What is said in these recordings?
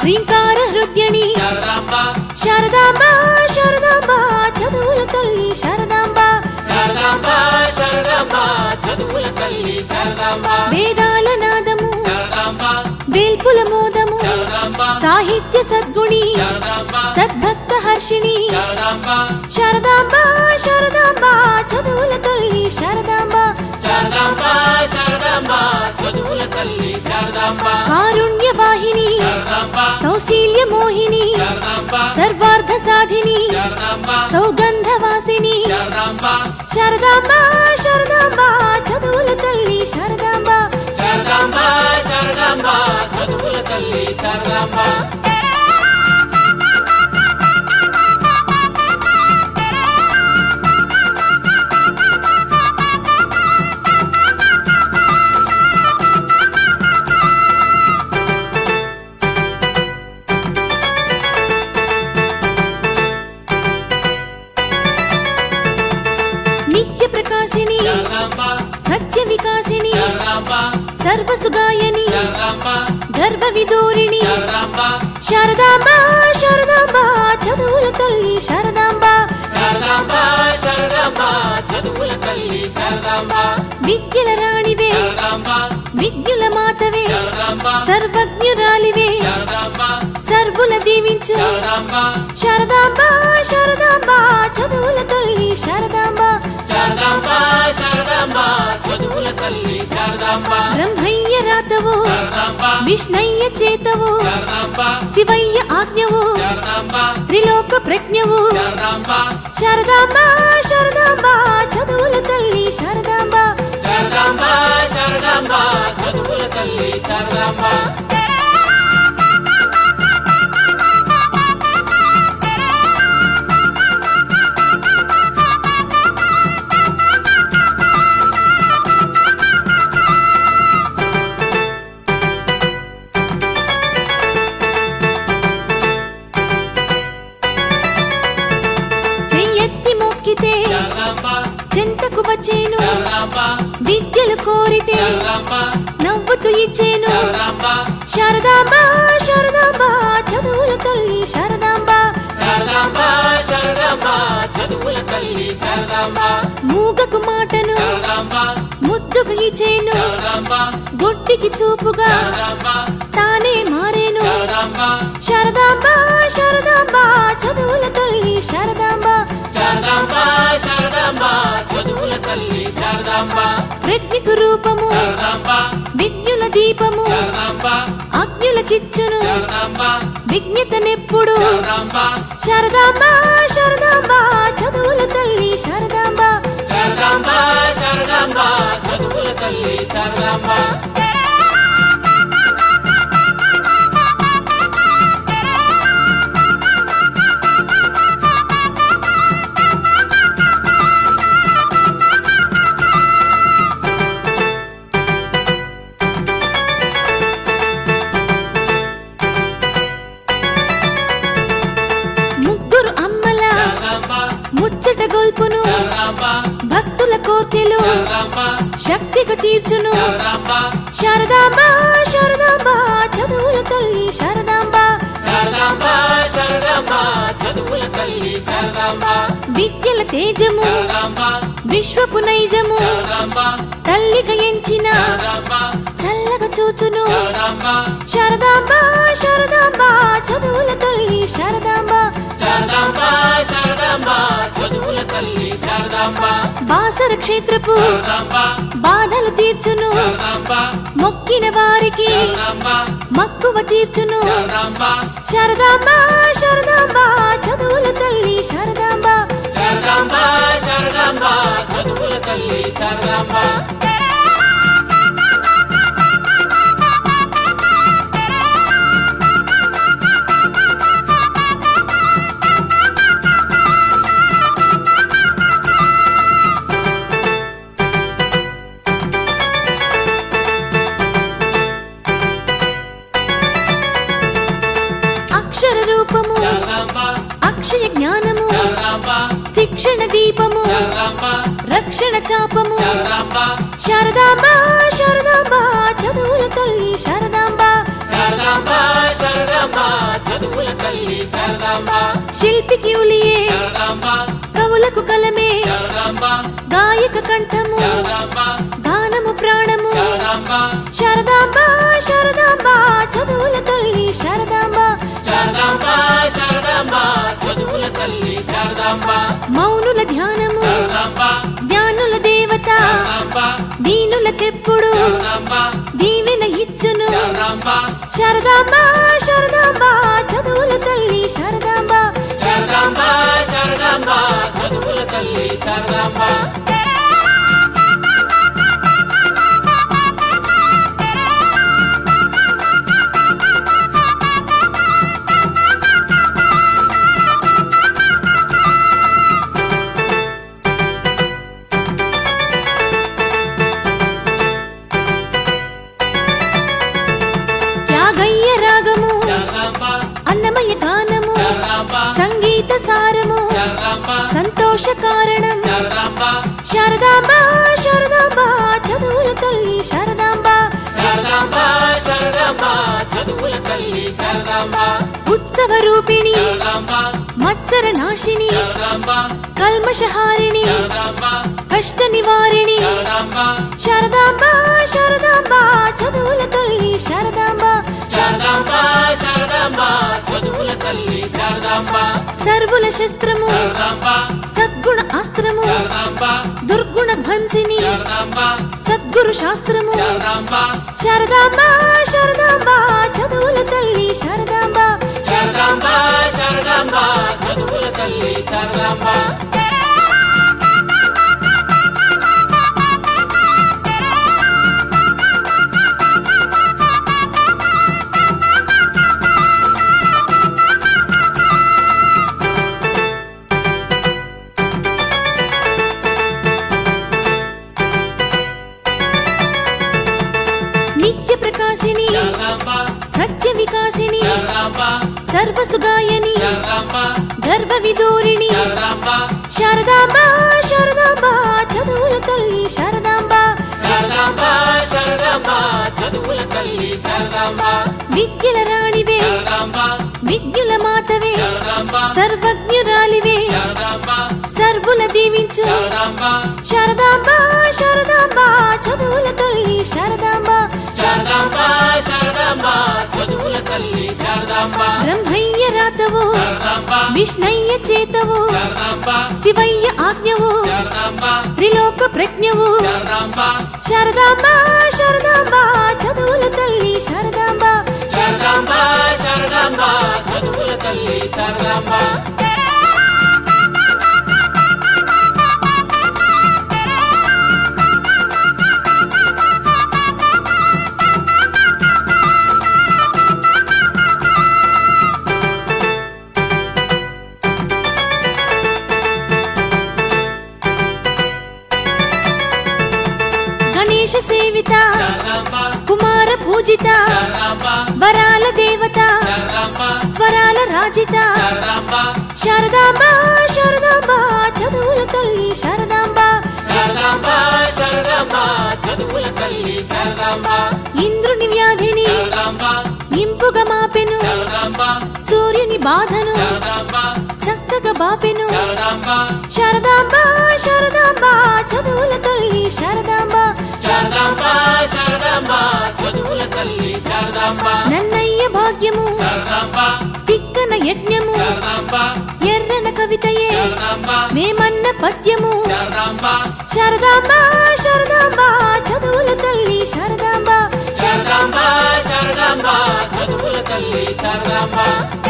హ్రీంకార హృద్యని శారదాంబ శారదాంబ శారదాంబ చదువుల తల్లి శారదాంబ శారదాంబ శారదాంబ చదువుల తల్లి శారదాంబ వేదాల నాదము శారదాంబ వేల్పుల మోదము శారదాంబ సాహిత్య సద్గుణి శారదాంబ సద్భక్త హర్షిణి శారదాంబ శారదాంబ శారదాంబ చదువుల తల్లి శారదాంబ శారదాంబ శారదాంబ చదువుల తల్లి శారదాంబ కారుణ్య వాహిని శారదాంబ సౌశీల్య మోహిని శారదాంబ సర్వార్థ సాధిని శారదాంబ సౌగంధ వాసిని శారదాంబ శారదాంబ శారదాంబ చదువుల తల్లి శారదాంబ శారదాంబ శారదాంబ చదువుల తల్లి శారదాంబ నిత్య ప్రకాశిని శారదాంబ సత్య వికాసిని శారదాంబ సర్వసుగాయని శారదాంబ గర్భ విదూరిణి శారదాంబ శారదాంబ శారదాంబ చదువుల తల్లి శారదాంబ శారదాంబ శారదాంబ చదువుల తల్లి శారదాంబ విద్యల రాణివే శారదాంబ విద్యుల మాతవే శారదాంబ సర్వజ్ఞురాలివే శారదాంబ సర్వుల దీవించు శారదాంబ శారదాంబ శారదాంబ చదువుల తల్లి శారదాంబ శారదాంబ శారదాంబ చదువుల తల్లి శారదాంబ బ్రహ్మయ్య రాతవు శారదాంబ విష్ణయ్య చేతవు శారదాంబ శివయ్య ఆజ్ఞవు శారదాంబ త్రిలోక ప్రజ్ఞవు శారదాంబ శారదాంబ శారదాంబ చదువుల తల్లి శారదాంబ శారదాంబ శారదాంబ చదువుల తల్లి శారదాంబ చెయ్యెత్తి మొక్కితే శారదాంబ చెంతకు వచ్చేను శారదాంబ విద్యలు కోరితే శారదాంబ నవ్వుతూ ఇచ్చేను శారదాంబ శారదాంబ శారదాంబ చదువుల తల్లి శారదాంబ శారదాంబ శారదాంబ చదువుల తల్లి శారదాంబ మూగకు మాటను శారదాంబ ముద్దుకు ఇచ్చేను శారదాంబ గొడ్డికి చూపుగా శారదాంబ తానే మారేను శారదాంబ శారదాంబ శారదాంబ చదువుల తల్లి శారదాంబ శారదాంబ శారదాంబ చదువుల తల్లి శారదాంబ ప్రజ్ఞకు రూపము శారదాంబ విద్యుల దీపము శారదాంబ అగ్నులకిచ్చును శారదాంబ విజ్ఞతనెప్పుడు శారదాంబ శారదాంబ శారదాంబ చదువుల తల్లి శారదాంబ శారదాంబ శారదాంబ చదువుల తల్లి శారదాంబ ముగ్గురు అమ్మల శారదాంబ ముచ్చట గొల్పును శారదాంబ భక్తుల కోర్కెలు శారదాంబ శక్తిగా తీర్చును శారదాంబ శారదాంబ శారదాంబ చదువుల తల్లి శారదాంబ శారదాంబ శారదాంబ చదువుల తల్లి శారదాంబ విద్యల తేజము శారదాంబ విశ్వపు నైజము శారదాంబ తల్లిక ఎంచిన శారదాంబ చల్లగా చూచును శారదాంబ శారదాంబ శారదాంబ చదువుల తల్లి శారదాంబ శారదాంబ శారదాంబ చదువుల తల్లి శారదాంబ బాసర క్షేత్రపు శారదాంబ బాధలు తీర్చును శారదాంబ మొక్కిన వారికి శారదాంబ మక్కువ తీర్చును శారదాంబ శారదాంబ శారదాంబ చదువుల తల్లి శారదాంబ శారదాంబ శారదాంబ చదువుల తల్లి శారదాంబ అక్షర రూపము శారదాంబ అక్షయ జ్ఞానము శారదాంబ శిక్షణ దీపము శారదాంబ రక్షణ చాపము శారదాంబ శారదాంబ శారదాంబ చదువుల తల్లి శారదాంబ శారదాంబ శారదాంబ చదువుల తల్లి శారదాంబ శిల్పికి ఉలియే శారదాంబ కవులకు కలమే శారదాంబ గాయక కంఠము శారదాంబ గానము ప్రాణము శారదాంబ శారదాంబ శారదాంబ చదువుల తల్లి శారదాంబ శారదాంబ శారదాంబ చదువుల తల్లి శారదాంబ మౌనుల ధ్యానము శారదాంబ ధ్యానుల దేవత శారదాంబ దీనులకెప్పుడు శారదాంబ దీవెన ఇచ్చును శారదాంబ శారదాంబ శారదాంబ చదువుల తల్లి శారదాంబ శారదాంబ శారదాంబ చదువుల తల్లి శారదాంబ త్యాగయ్య రాగము శారదాంబ అన్నమయ్య గానము శారదాంబ సంగీత సారము శారదాంబ సంతోష కారణం శారదాంబ శారదాంబ శారదాంబ చదువుల తల్లి శారదాంబ శారదాంబ శారదాంబ చదువుల తల్లి శారదాంబ ఉత్సవ రూపిణి శారదాంబ మత్సర నాశిని శారదాంబ కల్మషహారిణి శారదాంబ కష్ట నివారిణి శారదాంబ శారదాంబ శారదాంబ చదువుల తల్లి శారదాంబ శారదాంబ శారదాంబ చదువుల తల్లి శారదాంబ సర్వుల శస్త్రము శారదాంబ సద్గుణ అస్త్రము శారదాంబ దుర్గుణ ధ్వంసిని శారదాంబ సద్గురు శాస్త్రము శారదాంబ శారదాంబ శారదాంబ చదువుల తల్లి శారదాంబ శారదాంబ శారదాంబ చదువుల తల్లి శారదాంబ నిత్య ప్రకాశిని శారదాంబ సత్య వికాసిని శారదాంబ సర్వసుగాయని శారదాంబ గర్భ విదూరిణి శారదాంబ శారదాంబ శారదాంబ చదువుల తల్లి శారదాంబ శారదాంబ శారదాంబ చదువుల తల్లి శారదాంబ విద్యల రాణివే శారదాంబ విద్యుల మాతవే శారదాంబ సర్వజ్ఞురాలివే శారదాంబ సర్వుల దీవించు శారదాంబ శారదాంబ శారదాంబ చదువుల తల్లి శారదాంబ శారదాంబ శారదాంబ చదువుల తల్లి శారదాంబ బ్రహ్మయ్య రాతవు శారదాంబ విష్ణయ్య చేతవు శారదాంబ శివయ్య ఆజ్ఞవు శారదాంబ త్రిలోక ప్రజ్ఞవు శారదాంబ శారదాంబ శారదాంబ చదువుల తల్లి శారదాంబ శారదాంబ శారదాంబ చదువుల తల్లి శారదాంబ గణేశ సేవిత శారదాంబ కుమార పూజిత శారదాంబ వరాల దేవత శారదాంబ స్వరాల రాజిత శారదాంబ శారదాంబ శారదాంబ చదువుల తల్లి శారదాంబ శారదాంబ శారదాంబ చదువుల తల్లి శారదాంబ ఇంద్రుని వ్యాధిని శారదాంబ ఇంపుగా మాపెను శారదాంబ సూర్యుని బాధను శారదాంబ చక్కగా బాపెను శారదాంబ శారదాంబ శారదాంబ చదువుల తల్లి శారదాంబ శారదాంబ శారదాంబ చదువుల తల్లి శారదాంబ నన్నయ్య భాగ్యము శారదాంబ తిక్కన యజ్ఞము శారదాంబ ఎర్రన కవితయే శారదాంబ మేమన్న పద్యము శారదాంబ శారదాంబ శారదాంబ చదువుల తల్లి శారదాంబ శారదాంబ శారదాంబ చదువుల తల్లి శారదాంబ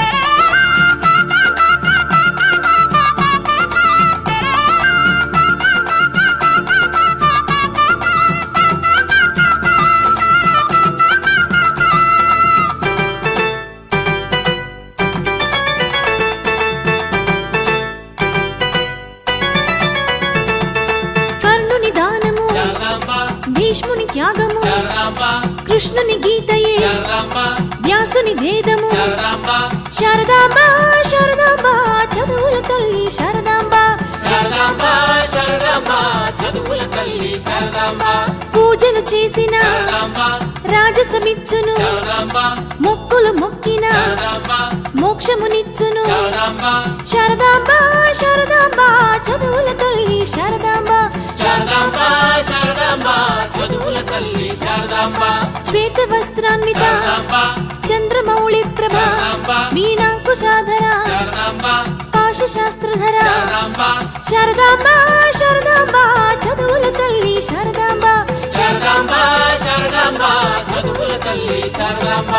కర్ణుని దానము శారదాంబ భీష్ముని త్యాగము శారదాంబ కృష్ణుని గీతయే శారదాంబ వ్యాసుని వేదము శారదాంబ శారదాంబ శారదాంబ చదువుల తల్లి శారదాంబ శారదాంబ శారదాంబ చదువుల తల్లి శారదాంబ పూజలు చేసిన శారదాంబ రాజసమిచ్చును శారదాంబ మొక్కులు మొక్కిన శారదాంబ మోక్షమునిచ్చును శారదాంబ శారదాంబ శారదాంబ చదువుల తల్లి శారదాంబ శారదాంబ శారదాంబ చదువుల తల్లి శారదాంబ శ్వేత వస్త్రాన్విత శారదాంబ చంద్రమౌళి ప్రభ శారదాంబ వీణాంకుశాధర శారదాంబ పాశశాస్త్రధర శారదాంబ శారదాంబ శారదాంబ చదువుల తల్లి శారదాంబ శారదాంబ శారదాంబ చదువుల తల్లి శారదాంబ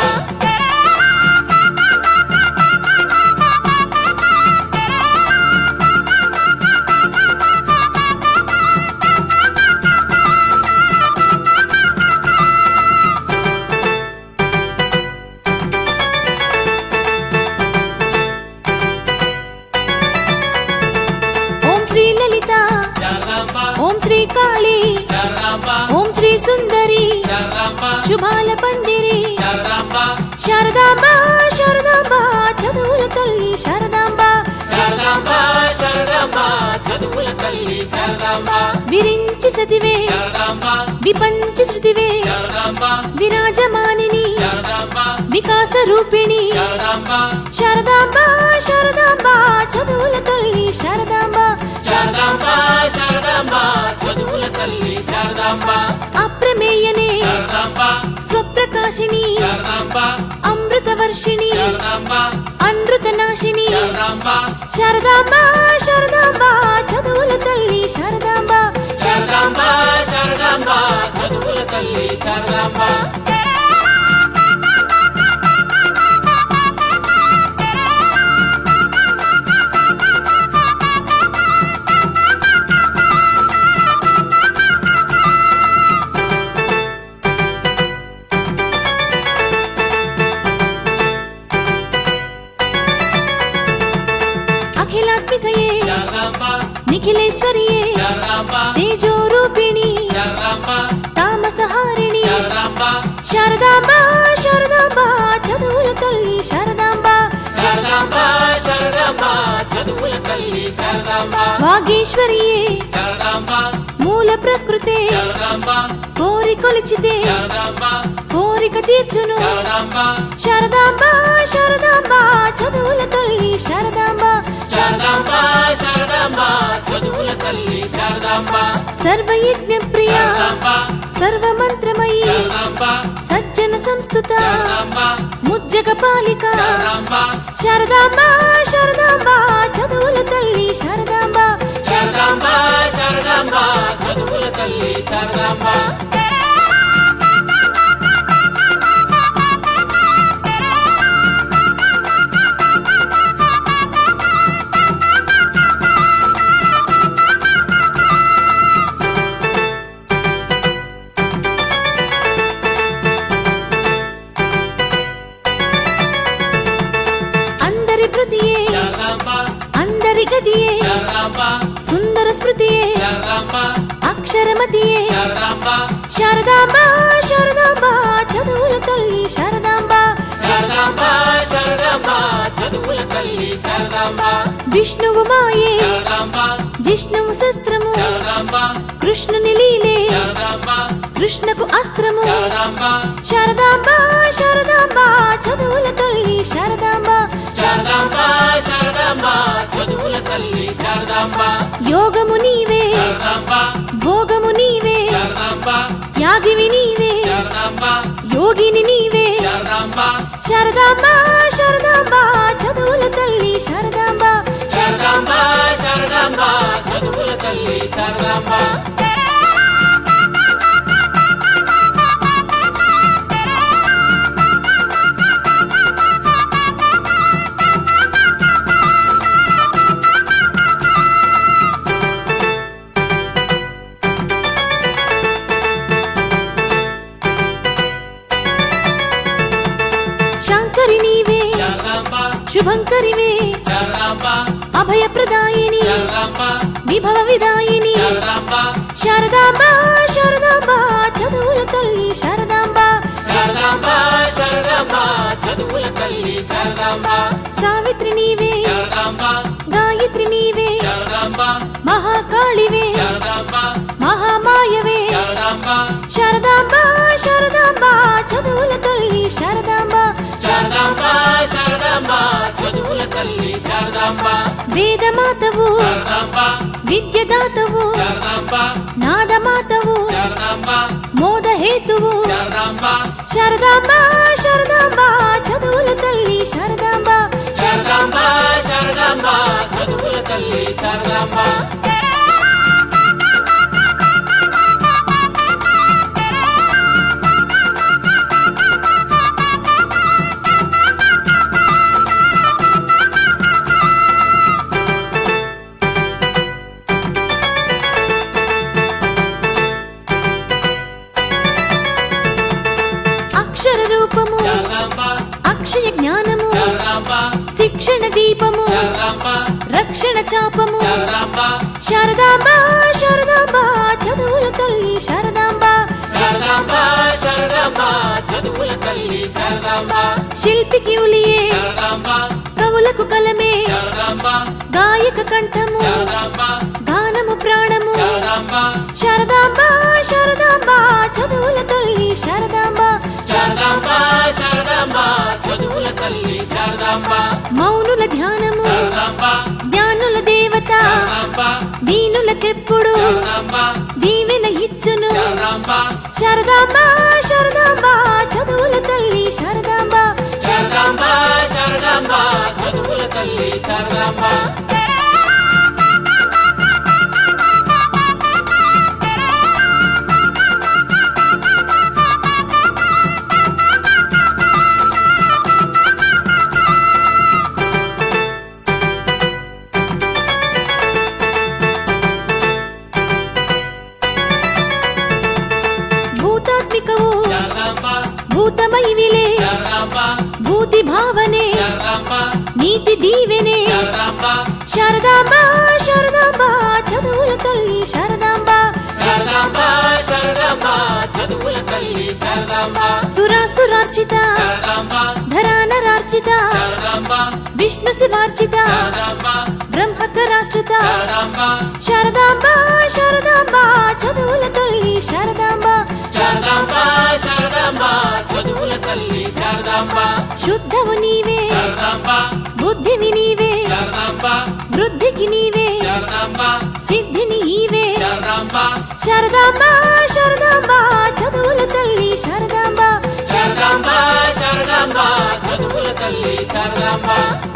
ఓం శ్రీ లలిత శారదాంబ ఓం శ్రీ కాళీ శారదాంబ ఓం శ్రీ సుందరి శారదాంబ శుభాల పందిరి శారదాంబ శారదాంబ శారదాంబ చదువుల తల్లి శారదాంబ శారదాంబ శారదాంబ చదువుల తల్లి శారదాంబ విరించి సతివే శారదాంబ విపంచి శృతివే శారదాంబ విరాజమానిని శారదాంబ వికాస రూపిణి శారదాంబ శారదాంబ శారదాంబ చదువుల తల్లి శారదాంబ శారదాంబ శారదాంబ చదువుల తల్లి శారదాంబ అప్రమేయనే శారదాంబ స్వప్రకాశిని శారదాంబ అమృత వర్షిణి శారదాంబ అనృత నాశిని శారదాంబ శారదాంబ శారదాంబ చదువుల తల్లి శారదాంబ శారదాంబ శారదాంబ చదువుల తల్లి శారదాంబ అఖిలాత్మికయే శారదాంబ నిఖిలేశ్వరియే శారదాంబ తేజో రూపిణి శారదాంబ తామసహారిణి శారదాంబ శారదాంబ శారదాంబ చదువుల తల్లి శారదాంబ శారదాంబ శారదాంబ చదువుల తల్లి శారదాంబ వాగేశ్వరియే శారదాంబ మూల ప్రకృతే శారదాంబ కోరి కొలిచితే శారదాంబ కోరిక తీర్చును శారదాంబ శారదాంబ శారదాంబ చదువుల తల్లి శారదాంబ శారదాంబ శారదాంబ చదువుల తల్లి శారదాంబ సర్వయజ్ఞ ప్రియ శారదాంబ సర్వమంత్రమయీ శారదాంబ సజ్జన సంస్థుత శారదాంబ ముజ్జగ పాలిక శారదాంబ శారదాంబ శారదాంబ చదువుల తల్లి శారదాంబ శారదాంబ శారదాంబ చదువుల తల్లి శారదాంబ అందరి ప్రతియే శారదాంబ అందరి గదియే శారదాంబ సుందర స్మృతియే శారదాంబ అక్షరమతియే శారదాంబ శారదాంబ శారదాంబ చదువుల తల్లి శారదాంబ శారదాంబ శారదాంబ చదువుల తల్లి శారదాంబ విష్ణువు మాయే శారదాంబ జిష్ణువు శస్త్రము శారదాంబ కృష్ణుని లీలే శారదాంబ కృష్ణకు అస్త్రము శారదాంబ శారదాంబ శారదాంబ చదువుల తల్లి శారదాంబ శారదాంబ శారదాంబ చదువుల తల్లి శారదాంబ యోగము నీవే శారదాంబ భోగము నీవే శారదాంబ యాగివి నీవే శారదాంబ యోగిని నీవే శారదాంబ శారదాంబ శారదాంబ చదువుల తల్లి శారదాంబ శారదాంబ శారదాంబ చదువుల తల్లి శారదాంబ శాంకరి నీవే శారదాంబ శుభంకరివే శారదాంబ అభయప్రదాయిని శారదాంబ విభవ విదాయిని శారదాంబ శారదాంబ శారదాంబ చదువుల తల్లి శారదాంబ శారదాంబ శారదాంబ చదువుల తల్లి శారదాంబ సావిత్రి నీవే శారదాంబ గాయత్రి నీవే శారదాంబ మహాకాళివే శారదాంబ మహామాయవే శారదాంబ శారదాంబ శారదాంబ చదువుల తల్లి శారదాంబ శారదాంబ శారదాంబ చదువుల శారదాంబ వేదమాతవు శారదాంబ విద్యదాతవు శారదాంబ నాదమాతవు శారదాంబ మోదహేతువు శారదాంబ శారదాంబ శారదాంబ చదువుల తల్లి శారదాంబ శారదాంబ శారదాంబ చదువుల తల్లి శారదాంబ అక్షర రూపము శారదాంబ అక్షయ జ్ఞానము శారదాంబ శిక్షణ దీపము శారదాంబ రక్షణ చాపము శారదాంబ శారదాంబ శారదాంబ చదువుల తల్లి శారదాంబ శారదాంబ శారదాంబ చదువుల తల్లి శారదాంబ శిల్పికి ఉలియే శారదాంబ కవులకు కలమే శారదాంబ గాయక కంఠము శారదాంబ గానము ప్రాణము శారదాంబ శారదాంబ శారదాంబ చదువుల తల్లి శారదాంబ శారదాంబ శారదాంబ చదువుల తల్లి శారదాంబ మౌనుల ధ్యానము శారదాంబ జ్ఞానుల దేవత శారదాంబ దీనులకెప్పుడు శారదాంబ దీవెన ఇచ్చును శారదాంబ శారదాంబ శారదాంబ చదువుల తల్లి శారదాంబ శారదాంబ శారదాంబ చదువుల తల్లి శారదాంబ భూతాత్మికవు శారదాంబ భూతమైవిలే శారదాంబ భూతి భావనే శారదాంబ నీతి దీవెనే శారదాంబ శారదాంబ శారదాంబ చదువుల తల్లి శారదాంబ శారదాంబ శారదాంబ చదువుల తల్లి శారదాంబ సురాసురార్చిత శారదాంబ ధరానరార్చిత శారదాంబ విష్ణు శివార్చిత శారదాంబ బ్రహ్మకరాశ్రిత శారదాంబ శారదాంబ శారదాంబ చదువుల తల్లి శారదాంబ శారదాంబ శారదాంబ చదువుల తల్లి శారదాంబ శుద్ధవు నీవే శారదాంబ బుద్ధివి నీవే శారదాంబ వృద్ధికి నీవే శారదాంబ సిద్ధిని ఈవే శారదాంబ శారదాంబ శారదాంబ చదువుల తల్లి శారదాంబ శారదాంబ శారదాంబ చదువుల తల్లి శారదాంబ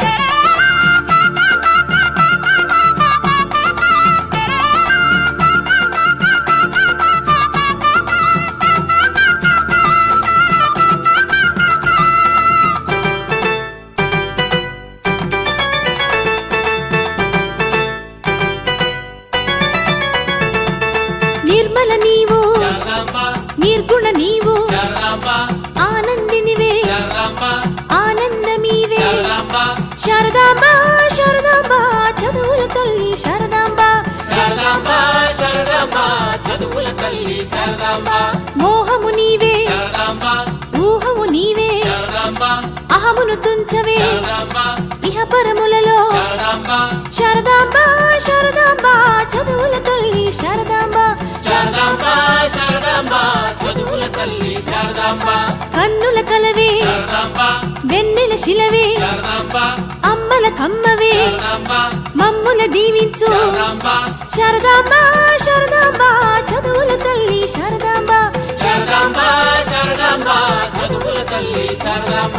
నిర్మల నీవు శారదాంబ నిర్గుణ నీవు శారదాంబ ఆనందినివే శారదాంబ ఆనందమీవే శారదాంబ శారదాంబ శారదాంబ చదువుల తల్లి శారదాంబ శారదాంబ శారదాంబ చదువుల తల్లి శారదాంబ మోహము నీవే శారదాంబ ఊహము నీవే శారదాంబ అహమును తుంచవే శారదాంబ ఇహ పరములలో శారదాంబ శారదాంబ శారదాంబ చదువుల తల్లి శారదాంబ శారదాంబ శారదాంబ చదువుల తల్లి శారదాంబ కన్నుల కలవే శారదాంబ వెన్నెల శిలవే శారదాంబ అమ్మల కమ్మవే శారదాంబ మమ్ముల దీవించు శారదాంబ శారదాంబ శారదాంబ చదువుల తల్లి శారదాంబ శారదాంబ శారదాంబ చదువుల తల్లి శారదాంబ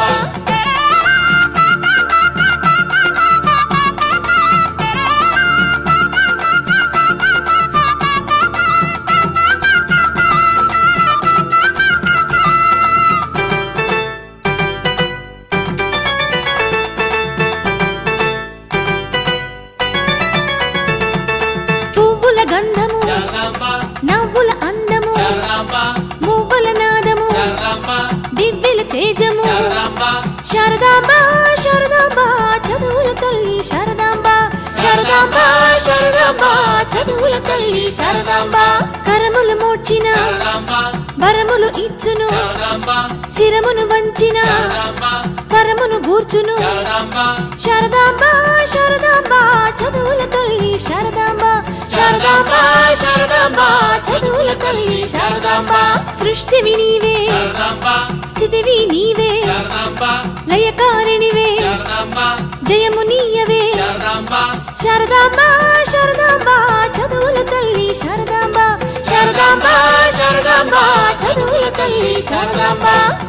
పువ్వుల గంధము శారదాంబ నవ్వుల అందము శారదాంబ మువ్వల నాదము శారదాంబ దివ్యల తేజము శారదాంబ శారదాంబ శారదాంబ చదువుల తల్లి శారదాంబ శారదాంబ శారదాంబ చదువుల తల్లి శారదాంబ కరములు మోడ్చిన శారదాంబ వరములు ఇచ్చును శారదాంబ శిరమును వంచిన శారదాంబ పరమును గూర్చును శారదాంబ శారదాంబ శారదాంబ చదువుల తల్లి శారదాంబ శారదాంబ శారదాంబ చదువుల తల్లి శారదాంబ సృష్టివి నీవే శారదాంబ స్థితివి నీవే శారదాంబ లయకారిణివే శారదాంబ జయము నీయవే శారదాంబ శారదాంబ శారదాంబ శారదాంబ చదువుల తల్లి శారదాంబ శారదాంబ శారదాంబ చదువుల తల్లి శారదాంబ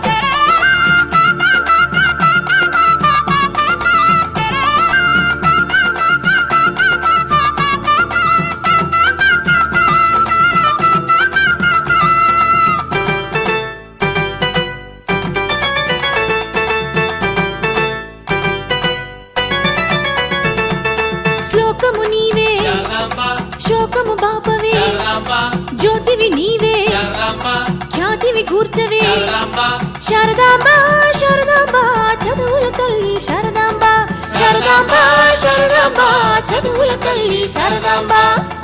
శ్లోకము నీవే శారదాంబ శోకము బాపవే శారదాంబ జ్యోతివి నీవే శారదాంబ ఖ్యాతివి కూర్చవే శారదాంబ శారదాంబ శారదాంబ చదువుల తల్లి శారదాంబ శారదాంబ శారదాంబ చదువుల తల్లి శారదాంబ